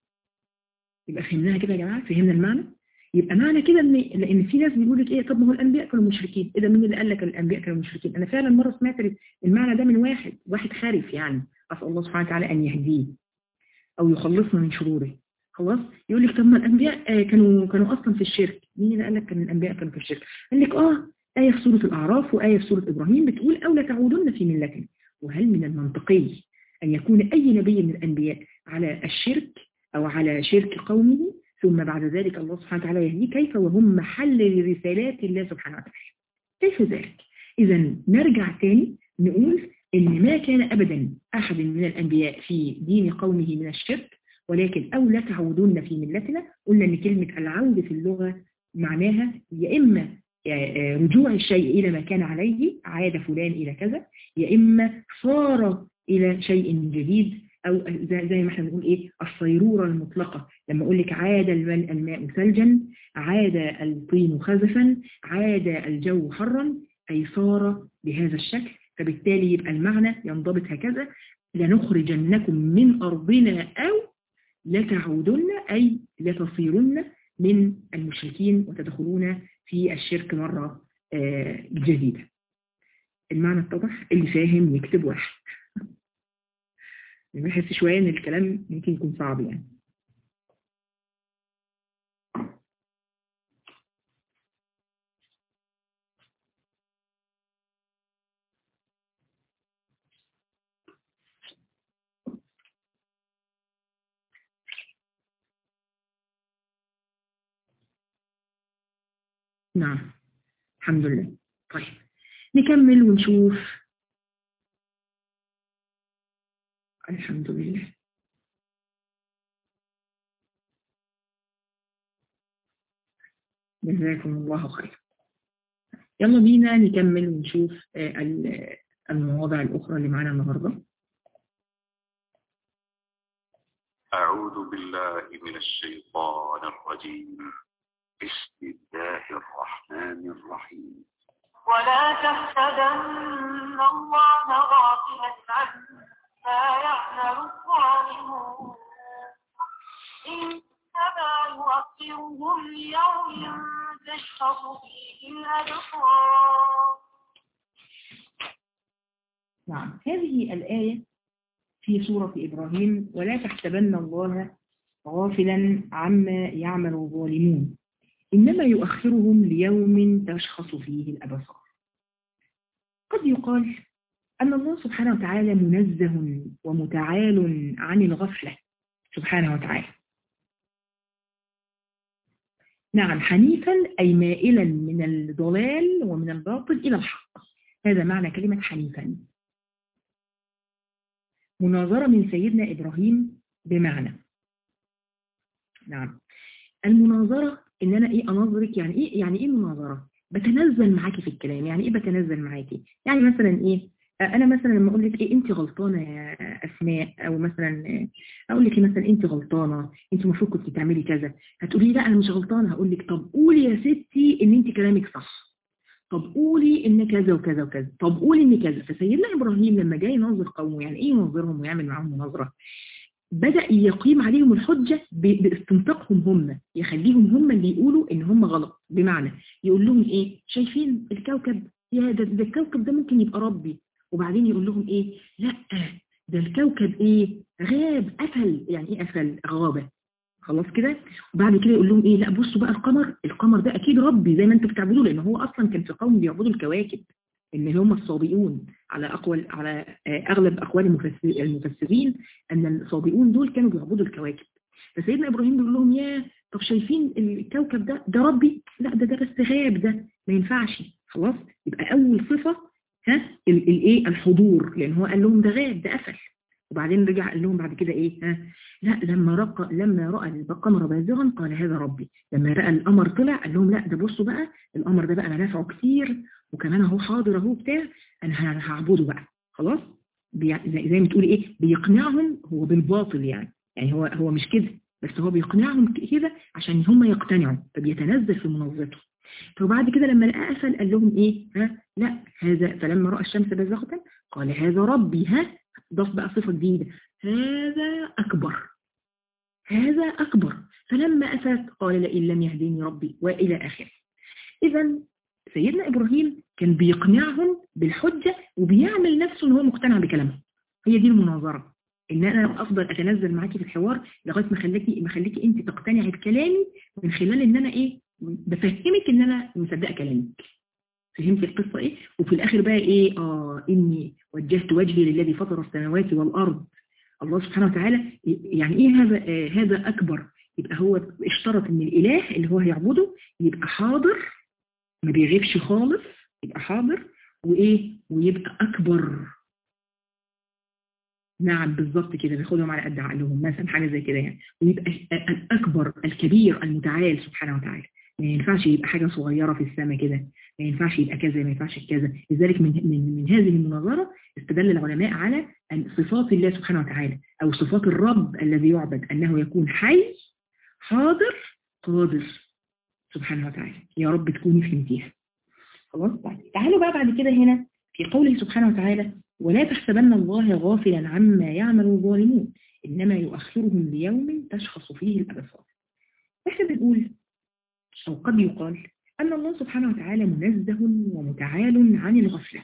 يبقى فهمناها كده يا جماعة فهمنا المعنى يبقى معنى كده ان لان في ناس بيقول لك ايه طب ما هو الانبياء كانوا مشركين ايه ده مين اللي قال لك الانبياء كانوا مشركين انا فعلا مره سمعت المعنى ده من واحد واحد خارف يعني اسال الله سبحانه وتعالى ان يهديه او يخلصنا من شروره خلاص يقول لك طب ما الانبياء كانوا كانوا اصلا في الشرك مين اللي قال لك ان الانبياء كانوا في الشرك قال لك اه ايه في سوره الاعراف وايه في سوره ابراهيم بتقول او لتعودن في ملتنا وهل من المنطقي ان يكون اي نبي من الانبياء على الشرك او على شرك قومه ثم بعد ذلك الله سبحانه وتعالى يهديه كيف وهم محل لرسالات الله سبحانه وتعالى كيف ذلك إذا نرجع تاني نقول إن ما كان أبدا أحد من الأنبياء في دين قومه من الشرك ولكن أو لا تعودون في ملتنا قلنا أن كلمة العود في اللغة معناها يا إما رجوع الشيء إلى ما كان عليه عاد فلان إلى كذا يا إما صار إلى شيء جديد أو زي ما احنا بنقول إيه الصيرورة المطلقة لما أقول لك عاد الماء ثلجا عاد الطين خزفا عاد الجو حرا أي صار بهذا الشكل فبالتالي يبقى المعنى ينضبط هكذا لنخرجنكم من أرضنا أو لتعودن أي لتصيرن من المشركين وتدخلون في الشرك مرة جديدة المعنى اتضح اللي فاهم يكتب واحد بحس شوية ان الكلام ممكن يكون صعب يعني نعم الحمد لله طيب نكمل ونشوف الحمد لله جزاكم الله خير يلا بينا نكمل ونشوف المواضع الأخرى اللي معانا النهاردة أعوذ بالله من الشيطان الرجيم بسم الله الرحمن الرحيم ولا تحسبن الله غافلا عما يعمل الظالمون إنما يؤخرهم ليوم تشخص فيه الأبصار نعم هذه الآية في سورة إبراهيم ولا تحسبن الله غافلا عما يعمل الظالمون إنما يؤخرهم ليوم تشخص فيه الأبصار قد يقال أن الله سبحانه وتعالى منزه ومتعال عن الغفلة سبحانه وتعالى نعم حنيفا أي مائلا من الضلال ومن الباطل إلى الحق هذا معنى كلمة حنيفا مناظرة من سيدنا إبراهيم بمعنى نعم المناظرة إن أنا إيه أناظرك يعني إيه يعني إيه مناظرة بتنزل معاكي في الكلام يعني إيه بتنزل معاكي يعني مثلا إيه انا مثلا لما اقول لك ايه انت غلطانه يا اسماء او مثلا اقول لك مثلا انت غلطانه انت المفروض كنت تعملي كذا هتقولي لي لا انا مش غلطانه هقول لك طب قولي يا ستي ان انت كلامك صح طب قولي ان كذا وكذا وكذا طب قولي ان كذا فسيدنا ابراهيم لما جاي يناظر قومه يعني ايه يناظرهم ويعمل معاهم مناظره بدأ يقيم عليهم الحجة باستنطاقهم هم يخليهم هم اللي يقولوا ان هم غلط بمعنى يقول لهم ايه شايفين الكوكب يا ده, ده الكوكب ده ممكن يبقى ربي وبعدين يقول لهم ايه لا ده الكوكب ايه غاب قفل يعني ايه قفل غابة خلاص كده وبعد كده يقول لهم ايه لا بصوا بقى القمر القمر ده اكيد ربي زي ما انتوا بتعبدوه لان هو اصلا كان في قوم بيعبدوا الكواكب ان هم الصابئون على اقوال على اغلب اقوال المفسرين ان الصابئون دول كانوا بيعبدوا الكواكب فسيدنا ابراهيم بيقول لهم يا طب شايفين الكوكب ده ده ربي لا ده ده بس غاب ده ما ينفعش خلاص يبقى اول صفه ها الايه الحضور لان هو قال لهم ده غاب ده قفل وبعدين رجع قال لهم بعد كده ايه ها لا لما رق لما راى القمر بازغا قال هذا ربي لما راى القمر طلع قال لهم لا ده بصوا بقى القمر ده بقى منافعه كتير وكمان اهو حاضر اهو بتاع انا هعبده بقى خلاص زي, زي ما تقولي ايه بيقنعهم هو بالباطل يعني يعني هو هو مش كده بس هو بيقنعهم كده عشان هم يقتنعوا فبيتنزل في منظته فبعد كده لما لقى قفل قال لهم ايه ها لا هذا فلما راى الشمس بازغه قال هذا ربي ها ضاف بقى صفه جديده هذا اكبر هذا اكبر فلما افات قال لئن لم يهديني ربي والى اخره اذا سيدنا ابراهيم كان بيقنعهم بالحجه وبيعمل نفسه ان هو مقتنع بكلامهم هي دي المناظره ان انا افضل اتنزل معاكي في الحوار لغايه ما خليكي ما خليكي انت تقتنعي بكلامي من خلال ان انا ايه بفهمك ان انا مصدقه كلامك فهمت القصه ايه وفي الاخر بقى ايه اه اني وجهت وجهي للذي فطر السماوات والارض الله سبحانه وتعالى يعني ايه هذا آه هذا اكبر يبقى هو اشترط ان الاله اللي هو هيعبده يبقى حاضر ما بيغيبش خالص يبقى حاضر وايه ويبقى اكبر نعم بالظبط كده بياخدهم على قد عقلهم مثلا حاجه زي كده يعني ويبقى الاكبر الكبير المتعال سبحانه وتعالى ما ينفعش يبقى حاجه صغيره في السماء كده ما ينفعش يبقى كذا ما ينفعش كذا لذلك من من, من هذه المناظره استدل العلماء على أن صفات الله سبحانه وتعالى او صفات الرب الذي يعبد انه يكون حي حاضر قادر سبحانه وتعالى يا رب تكوني فهمتيها خلاص تعالوا بقى بعد كده هنا في قوله سبحانه وتعالى ولا تحسبن الله غافلا عما يعمل الظالمون إنما يؤخرهم ليوم تشخص فيه الأبصار احنا بنقول أو قد يقال أن الله سبحانه وتعالى منزه ومتعال عن الغفلة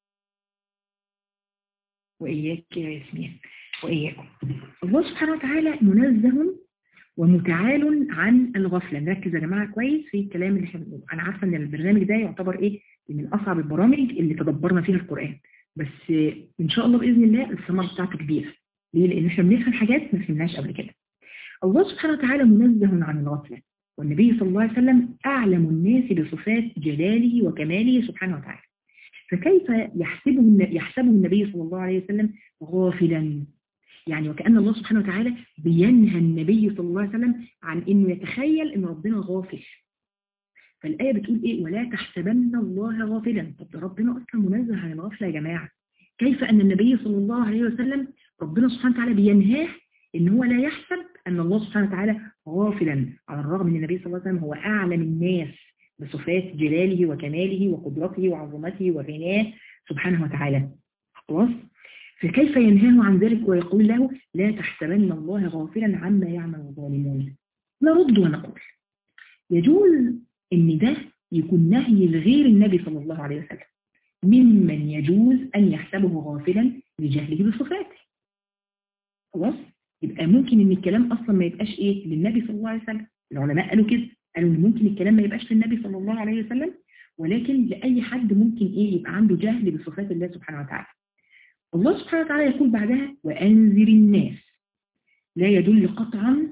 وإياك يا ياسمين وإياكم الله سبحانه وتعالى منزه ومتعال عن الغفلة نركز يا جماعة كويس في الكلام اللي احنا بنقوله أنا عارفة أن البرنامج ده يعتبر إيه من أصعب البرامج اللي تدبرنا فيها القرآن بس إن شاء الله بإذن الله الثمرة بتاعته كبيرة ليه؟ لأن احنا بنفهم حاجات ما فهمناش قبل كده الله سبحانه وتعالى منزه عن الغفلة والنبي صلى الله عليه وسلم أعلم الناس بصفات جلاله وكماله سبحانه وتعالى فكيف يحسبه يحسبه النبي صلى الله عليه وسلم غافلا يعني وكأن الله سبحانه وتعالى بينهى النبي صلى الله عليه وسلم عن انه يتخيل ان ربنا غافل فالآية بتقول ايه ولا تحسبن الله غافلا طب ده ربنا اصلا منزه عن الغفلة يا جماعة كيف ان النبي صلى الله عليه وسلم ربنا سبحانه وتعالى بينهاه ان هو لا يحسب ان الله سبحانه وتعالى غافلا على الرغم ان النبي صلى الله عليه وسلم هو اعلم الناس بصفات جلاله وكماله وقدرته وعظمته وغناه سبحانه وتعالى خلاص فكيف ينهاه عن ذلك ويقول له لا تحسبن الله غافلا عما يعمل الظالمون نرد ونقول يجوز ان ده يكون نهي لغير النبي صلى الله عليه وسلم ممن يجوز ان يحسبه غافلا لجهله بصفاته خلاص يبقى ممكن ان الكلام اصلا ما يبقاش ايه للنبي صلى الله عليه وسلم العلماء قالوا كده قالوا ان ممكن الكلام ما يبقاش للنبي صلى الله عليه وسلم ولكن لاي حد ممكن ايه يبقى عنده جهل بصفات الله سبحانه وتعالى الله سبحانه وتعالى يقول بعدها وأنذر الناس لا يدل قطعا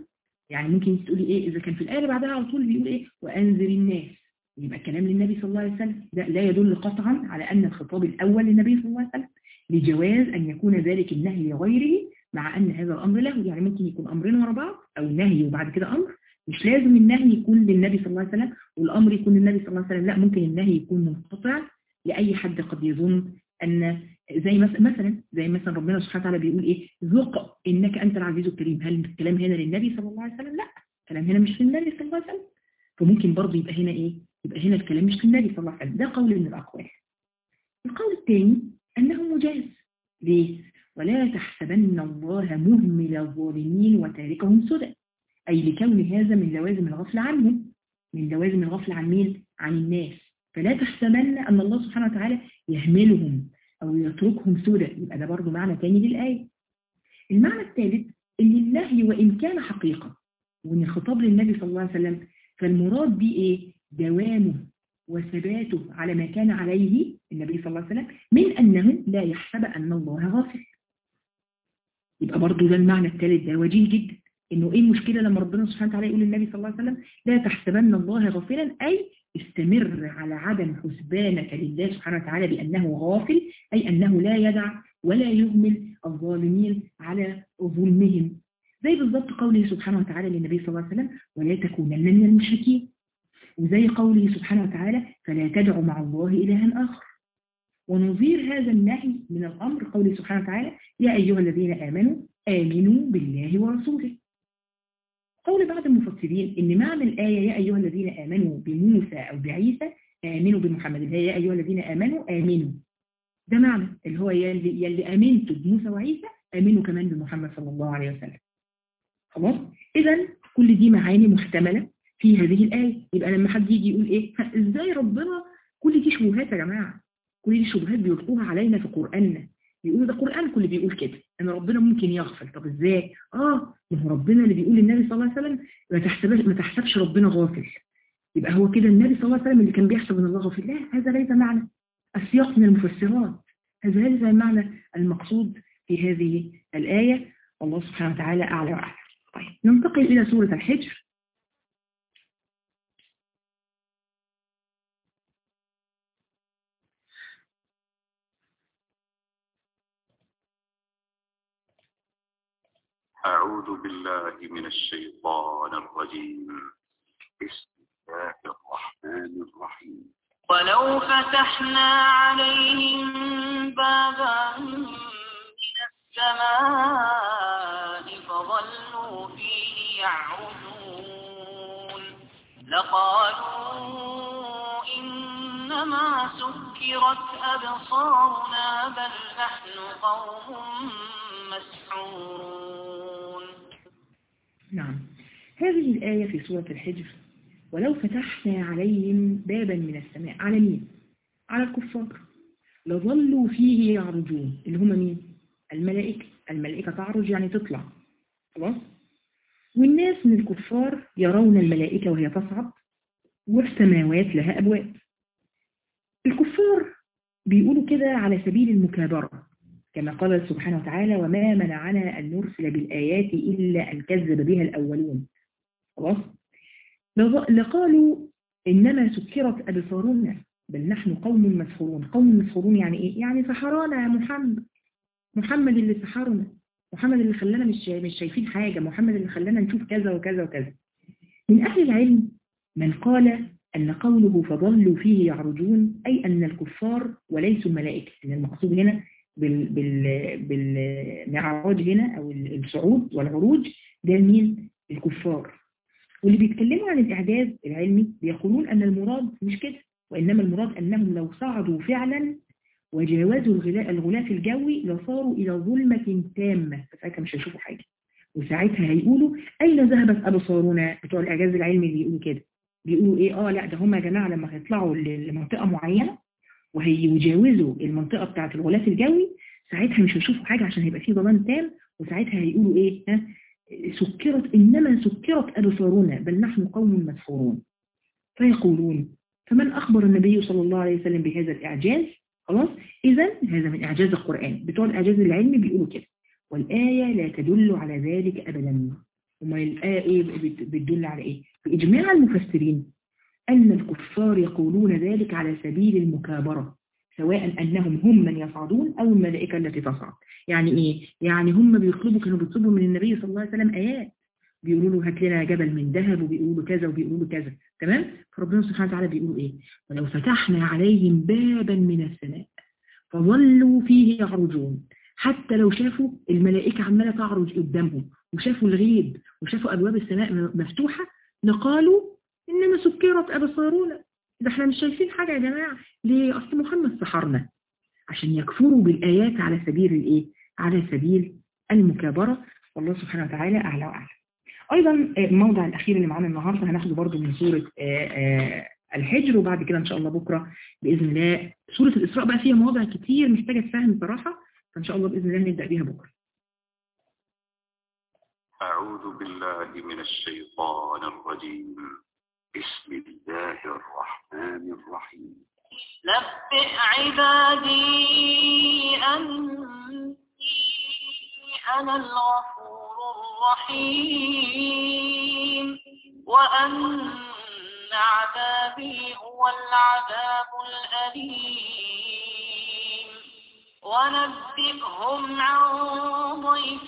يعني ممكن تقولي ايه اذا كان في الايه اللي بعدها على طول بيقول ايه وانذر الناس يبقى كلام للنبي صلى الله عليه وسلم ده لا يدل قطعا على ان الخطاب الاول للنبي صلى الله عليه وسلم لجواز ان يكون ذلك النهي لغيره مع ان هذا الامر له يعني ممكن يكون امرين ورا بعض او نهي وبعد كده امر مش لازم النهي يكون للنبي صلى الله عليه وسلم والامر يكون للنبي صلى الله عليه وسلم لا ممكن النهي يكون منقطع لاي حد قد يظن ان زي مثلا زي مثلا ربنا سبحانه وتعالى بيقول ايه ذق انك انت العزيز الكريم هل الكلام هنا للنبي صلى الله عليه وسلم لا الكلام هنا مش للنبي صلى الله عليه وسلم فممكن برضه يبقى هنا ايه يبقى هنا الكلام مش للنبي صلى الله عليه وسلم ده قول من الاقوال القول الثاني انه مجاز ليه ولا تحسبن الله مهمل الظالمين وتاركهم سدى أي لكون هذا من لوازم الغفل عنهم من لوازم الغفل عن مين؟ عن الناس فلا تحسبن أن الله سبحانه وتعالى يهملهم أو يتركهم سدى يبقى ده برضه معنى تاني للآية المعنى الثالث أن النهي وإن كان حقيقة وأن الخطاب للنبي صلى الله عليه وسلم فالمراد به إيه؟ دوامه وثباته على ما كان عليه النبي صلى الله عليه وسلم من أنه لا يحسب أن الله غافل يبقى برضه ده المعنى الثالث ده وجيه جدا انه ايه المشكلة لما ربنا سبحانه وتعالى يقول للنبي صلى الله عليه وسلم لا تحسبن الله غافلا اي استمر على عدم حسبانك لله سبحانه وتعالى بانه غافل اي انه لا يدع ولا يهمل الظالمين على ظلمهم زي بالضبط قوله سبحانه وتعالى للنبي صلى الله عليه وسلم ولا تكونن من المشركين وزي قوله سبحانه وتعالى فلا تدع مع الله إلها آخر ونظير هذا النهي من الأمر قوله سبحانه وتعالى يا أيها الذين آمنوا آمنوا بالله ورسوله قول بعض المفسرين ان معنى الآية يا أيها الذين آمنوا بموسى أو بعيسى آمنوا بمحمد اللي هي يا أيها الذين آمنوا آمنوا ده معنى اللي هو يلي, يلي آمنتوا بموسى وعيسى آمنوا كمان بمحمد صلى الله عليه وسلم خلاص إذا كل دي معاني محتملة في هذه الآية يبقى لما حد يجي يقول إيه إزاي ربنا كل دي شبهات يا جماعة كل دي شبهات بيلقوها علينا في قرآننا بيقولوا ده قرآن كل بيقول كده ان ربنا ممكن يغفل طب ازاي اه ما هو ربنا اللي بيقول للنبي صلى الله عليه وسلم ما تحسبش ما تحسبش ربنا غافل يبقى هو كده النبي صلى الله عليه وسلم اللي كان بيحسب ان الله غافل لا هذا ليس معنى السياق من المفسرات هذا ليس المعنى المقصود في هذه الآية والله سبحانه وتعالى أعلى وأعلى طيب ننتقل إلى سورة الحجر أعوذ بالله من الشيطان الرجيم بسم الله الرحمن الرحيم ولو فتحنا عليهم بابا من السماء فظلوا فيه يعرجون لقالوا إنما سكرت أبصارنا بل نحن قوم مسحورون نعم هذه الآية في سورة الحجر ولو فتحنا عليهم بابا من السماء على مين؟ على الكفار لظلوا فيه يعرجون اللي هم مين؟ الملائكة الملائكة تعرج يعني تطلع خلاص؟ والناس من الكفار يرون الملائكة وهي تصعد والسماوات لها أبواب الكفار بيقولوا كده على سبيل المكابرة كما قال سبحانه وتعالى وما منعنا أن نرسل بالآيات إلا أن كذب بها الأولون خلاص لقالوا إنما سكرت أبصارنا بل نحن قوم مسحورون قوم مسحورون يعني إيه؟ يعني سحرانا يا محمد محمد اللي سحرنا محمد اللي خلانا مش مش شايفين حاجة محمد اللي خلانا نشوف كذا وكذا وكذا من أهل العلم من قال أن قوله فظلوا فيه يعرجون أي أن الكفار وليسوا الملائكة إن المقصود هنا بال بال بالمعراج هنا أو الصعود والعروج ده مين الكفار واللي بيتكلموا عن الإعجاز العلمي بيقولون أن المراد مش كده وإنما المراد أنهم لو صعدوا فعلا وجاوزوا الغلاف الجوي لصاروا إلى ظلمة تامة فساعتها مش هيشوفوا حاجة وساعتها هيقولوا أين ذهبت أبصارنا بتوع الإعجاز العلمي بيقولوا كده بيقولوا إيه آه لا ده هم يا جماعة لما هيطلعوا لمنطقة معينة وهيجاوزوا المنطقة بتاعة الغلاف الجوي ساعتها مش هيشوفوا حاجة عشان هيبقى فيه ظلام تام وساعتها هيقولوا إيه ها سكرت إنما سكرت أبصارنا بل نحن قوم مسحورون فيقولون فمن أخبر النبي صلى الله عليه وسلم بهذا الإعجاز خلاص إذا هذا من إعجاز القرآن بتوع الإعجاز العلمي بيقولوا كده والآية لا تدل على ذلك أبدا وما الآية إيه بت- بتدل على إيه في إجماع المفسرين أن الكفار يقولون ذلك على سبيل المكابرة سواء أنهم هم من يصعدون أو الملائكة التي تصعد يعني إيه؟ يعني هم بيطلبوا كانوا بيطلبوا من النبي صلى الله عليه وسلم آيات بيقولوا له هات لنا جبل من ذهب وبيقولوا كذا وبيقولوا كذا تمام فربنا سبحانه وتعالى بيقولوا ايه ولو فتحنا عليهم بابا من السماء فظلوا فيه يعرجون حتى لو شافوا الملائكة عمالة تعرج قدامهم وشافوا الغيب وشافوا أبواب السماء مفتوحة لقالوا إنما سكرت أبصارنا ده احنا مش شايفين حاجة يا جماعة ليه أصل محمد سحرنا عشان يكفروا بالآيات على سبيل الإيه على سبيل المكابرة والله سبحانه وتعالى أعلى وأعلى أيضا الموضع الأخير اللي معانا النهاردة هناخده برضو من سورة آه، آه، الحجر وبعد كده إن شاء الله بكرة بإذن الله سورة الإسراء بقى فيها مواضع كتير محتاجة تفهم بصراحة فإن شاء الله بإذن الله نبدأ بيها بكرة أعوذ بالله من الشيطان الرجيم بسم الله الرحمن الرحيم نبئ عبادي أني أنا الغفور الرحيم وأن عذابي هو العذاب الأليم ونبئهم عن ضيف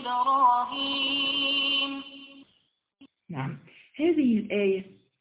إبراهيم نعم هذه الآية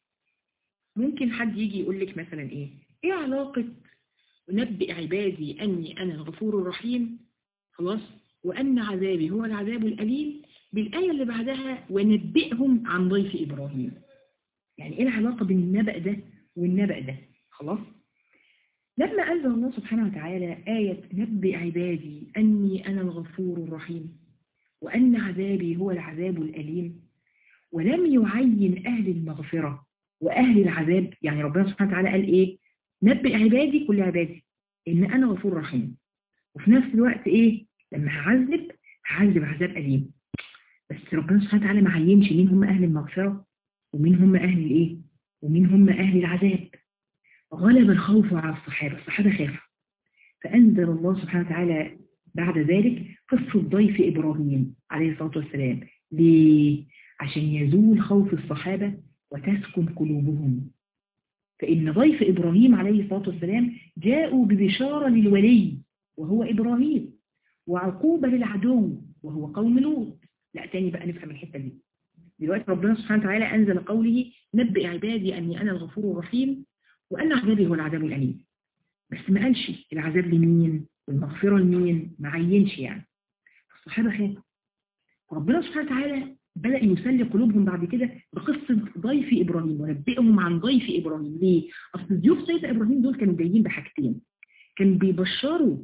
ممكن حد يجي يقول لك مثلا إيه إيه علاقة نبئ عبادي أني أنا الغفور الرحيم خلاص وأن عذابي هو العذاب الأليم بالآية اللي بعدها ونبئهم عن ضيف إبراهيم يعني إيه العلاقة بين النبأ ده والنبأ ده خلاص لما أنزل الله سبحانه وتعالى آية نبئ عبادي أني أنا الغفور الرحيم وأن عذابي هو العذاب الأليم ولم يعين أهل المغفرة وأهل العذاب يعني ربنا سبحانه وتعالى قال إيه نبئ عبادي كل عبادي إن أنا غفور رحيم وفي نفس الوقت إيه لما هعذب هعذب عذاب أليم بس ربنا سبحانه وتعالى ما عينش مين هم أهل المغفرة ومين هم أهل الإيه ومين هم أهل العذاب غلب الخوف على الصحابة الصحابة خافوا فأنزل الله سبحانه وتعالى بعد ذلك قصة ضيف إبراهيم عليه الصلاة والسلام ليه؟ عشان يزول خوف الصحابة وتسكن قلوبهم فإن ضيف إبراهيم عليه الصلاة والسلام جاءوا ببشارة للولي وهو إبراهيم وعقوبة للعدو وهو قوم لوط لا تاني بقى نفهم الحتة دي دلوقتي ربنا سبحانه وتعالى أنزل قوله نبئ عبادي أني أنا الغفور الرحيم وأن عذابي هو العذاب الأليم بس ما قالش العذاب لمين والمغفرة لمين ما عينش يعني الصحابة خافوا ربنا سبحانه وتعالى بدأ يسلي قلوبهم بعد كده بقصة ضيف إبراهيم ونبئهم عن ضيف إبراهيم ليه؟ أصل ضيوف سيدنا إبراهيم دول كانوا جايين بحاجتين كانوا بيبشروا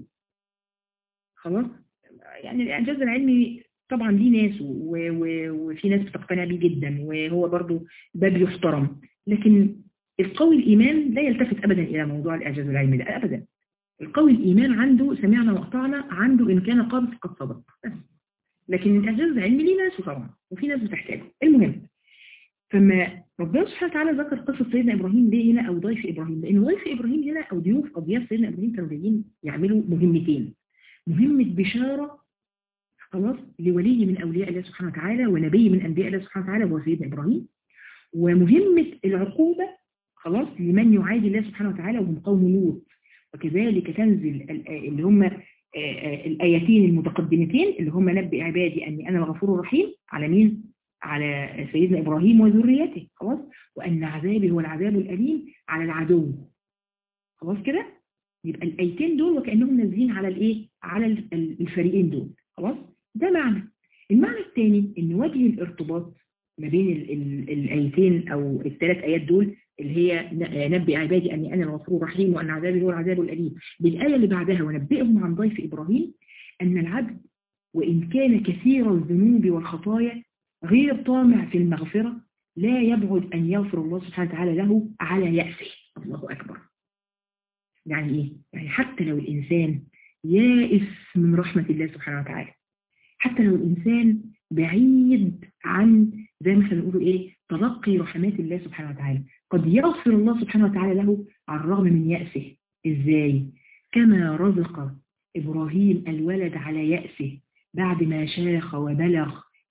خلاص يعني الإعجاز العلمي طبعا ليه ناس و... و... وفي ناس بتقتنع بيه جدا وهو برضو باب يحترم لكن القوي الإيمان لا يلتفت أبدا إلى موضوع الإعجاز العلمي ده أبدا القوي الإيمان عنده سمعنا وأطعنا عنده إن كان قابل قد صدق بس لكن الإعجاز العلمي ليه ناس طبعا وفي ناس بتحتاجه المهم فما ربنا سبحانه وتعالى ذكر قصة سيدنا إبراهيم ليه هنا أو ضيف إبراهيم لأن ضيف إبراهيم هنا أو ضيوف أضياف سيدنا إبراهيم كانوا جايين يعملوا مهمتين مهمة بشارة خلاص لولي من أولياء الله سبحانه وتعالى ونبي من أنبياء الله سبحانه وتعالى وهو سيدنا إبراهيم ومهمة العقوبة خلاص لمن يعادي الله سبحانه وتعالى وهم قوم لوط وكذلك تنزل اللي هم الآيتين المتقدمتين اللي هم نبئ عبادي أني أنا الغفور الرحيم على مين؟ على سيدنا إبراهيم وذريته خلاص وأن عذابي هو العذاب الأليم على العدو خلاص كده؟ يبقى الآيتين دول وكأنهم نازلين على الإيه؟ على الفريقين دول خلاص؟ ده معنى المعنى الثاني ان وجه الارتباط ما بين ال ال الآيتين أو الثلاث آيات دول اللي هي نبئ عبادي أني أنا الغفور الرحيم وأن عذابي هو العذاب الأليم بالآية اللي بعدها ونبئهم عن ضيف إبراهيم أن العبد وإن كان كثير الذنوب والخطايا غير طامع في المغفرة لا يبعد أن يغفر الله سبحانه وتعالى له على يأسه الله أكبر يعني إيه؟ يعني حتى لو الإنسان يائس من رحمة الله سبحانه وتعالى حتى لو الإنسان بعيد عن زي ما احنا بنقولوا إيه تلقي رحمات الله سبحانه وتعالى قد يغفر الله سبحانه وتعالى له على الرغم من يأسه إزاي؟ كما رزق إبراهيم الولد على يأسه بعد ما شاخ وبلغ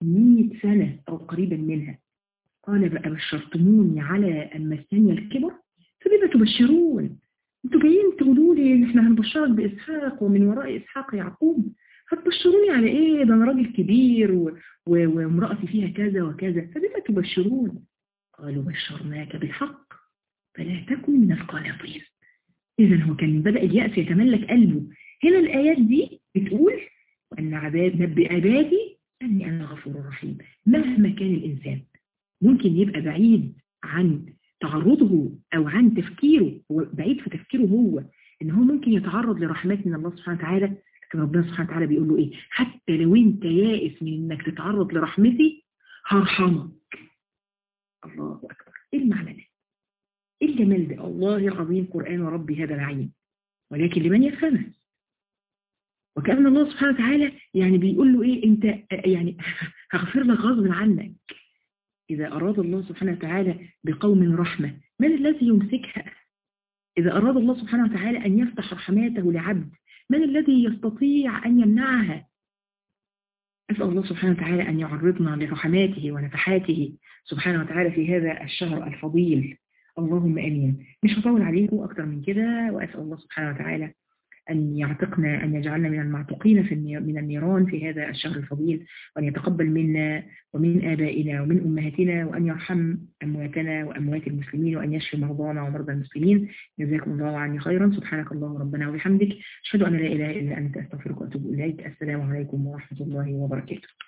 100 سنة أو قريبا منها قال بقى بشرتموني على أن مسني الكبر فبما تبشرون انتوا جايين تقولوا لي ان احنا هنبشرك بإسحاق ومن وراء إسحاق يعقوب هتبشروني على ايه ده انا راجل كبير و... و... وامرأتي فيها كذا وكذا فبما تبشرون قالوا بشرناك بالحق فلا تكن من القانطين إذا هو كان بدأ اليأس يتملك قلبه هنا الآيات دي بتقول وأن عباد نبئ عبادي أني أنا غفور رحيم مهما كان الإنسان ممكن يبقى بعيد عن تعرضه أو عن تفكيره هو بعيد في تفكيره هو إن هو ممكن يتعرض لرحمات من الله سبحانه وتعالى لكن ربنا سبحانه وتعالى بيقول له إيه حتى لو أنت يائس من إنك تتعرض لرحمتي هرحمك الله أكبر إيه المعنى ده؟ إيه الجمال ده؟ الله العظيم قرآن ربي هذا العين ولكن لمن يفهمه وكأن الله سبحانه وتعالى يعني بيقول له إيه أنت يعني هغفر لك غصب عنك إذا أراد الله سبحانه وتعالى بقوم رحمة من الذي يمسكها إذا أراد الله سبحانه وتعالى أن يفتح رحماته لعبد من الذي يستطيع أن يمنعها أسأل الله سبحانه وتعالى أن يعرضنا لرحماته ونفحاته سبحانه وتعالى في هذا الشهر الفضيل اللهم أمين مش هطول عليكم أكتر من كده وأسأل الله سبحانه وتعالى أن يعتقنا أن يجعلنا من المعتقين في من النيران في هذا الشهر الفضيل وأن يتقبل منا ومن آبائنا ومن أمهاتنا وأن يرحم أمواتنا وأموات المسلمين وأن يشفي مرضانا ومرضى المسلمين جزاكم الله عني خيرا سبحانك اللهم ربنا وبحمدك أشهد أن لا إله إلا أنت أستغفرك وأتوب إليك السلام عليكم ورحمة الله وبركاته